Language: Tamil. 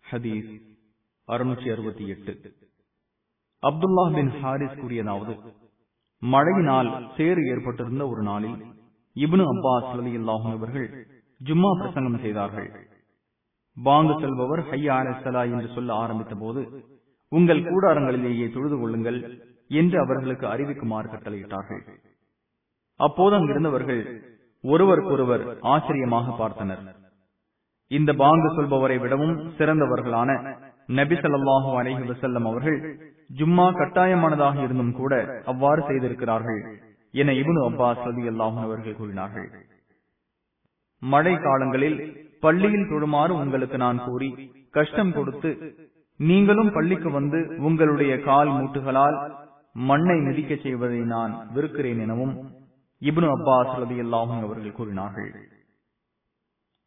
ஹதீஸ் அறுநூற்றி அறுபத்தி எட்டு அப்துல்லா பின் ஹாரிஸ் கூறியதாவது மழையினால் சேறு ஏற்பட்டிருந்த ஒரு நாளில் இப்னு அப்பாஸ் அலி அல்லாஹும் அவர்கள் ஜும்மா பிரசங்கம் செய்தார்கள் பாங்கு செல்பவர் ஹையா சலா என்று சொல்ல ஆரம்பித்த போது உங்கள் கூடாரங்களிலேயே தொழுது கொள்ளுங்கள் என்று அவர்களுக்கு அறிவிக்குமாறு கட்டளையிட்டார்கள் அப்போது அங்கிருந்தவர்கள் ஒருவருக்கொருவர் ஆச்சரியமாக பார்த்தனர் இந்த பாங்கு சொல்பவரை விடவும் சிறந்தவர்களான நபி ஸல்லல்லாஹு அலைஹி வஸல்லம் அவர்கள் ஜும்மா கட்டாயமானதாக இருந்தும் கூட அவ்வாறு செய்திருக்கிறார்கள் என இப்னு அப்பாஸ் ரலியல்லாஹு அவர்கள் கூறினார்கள் மழை காலங்களில் பள்ளியில் தொழுமாறு உங்களுக்கு நான் கூறி கஷ்டம் கொடுத்து நீங்களும் பள்ளிக்கு வந்து உங்களுடைய கால் மூட்டுகளால் மண்ணை மிதிக்கச் செய்வதை நான் வெறுக்கிறேன் எனவும் இப்னு அப்பாஸ் ரலியல்லாஹு அவர்கள் கூறினார்கள்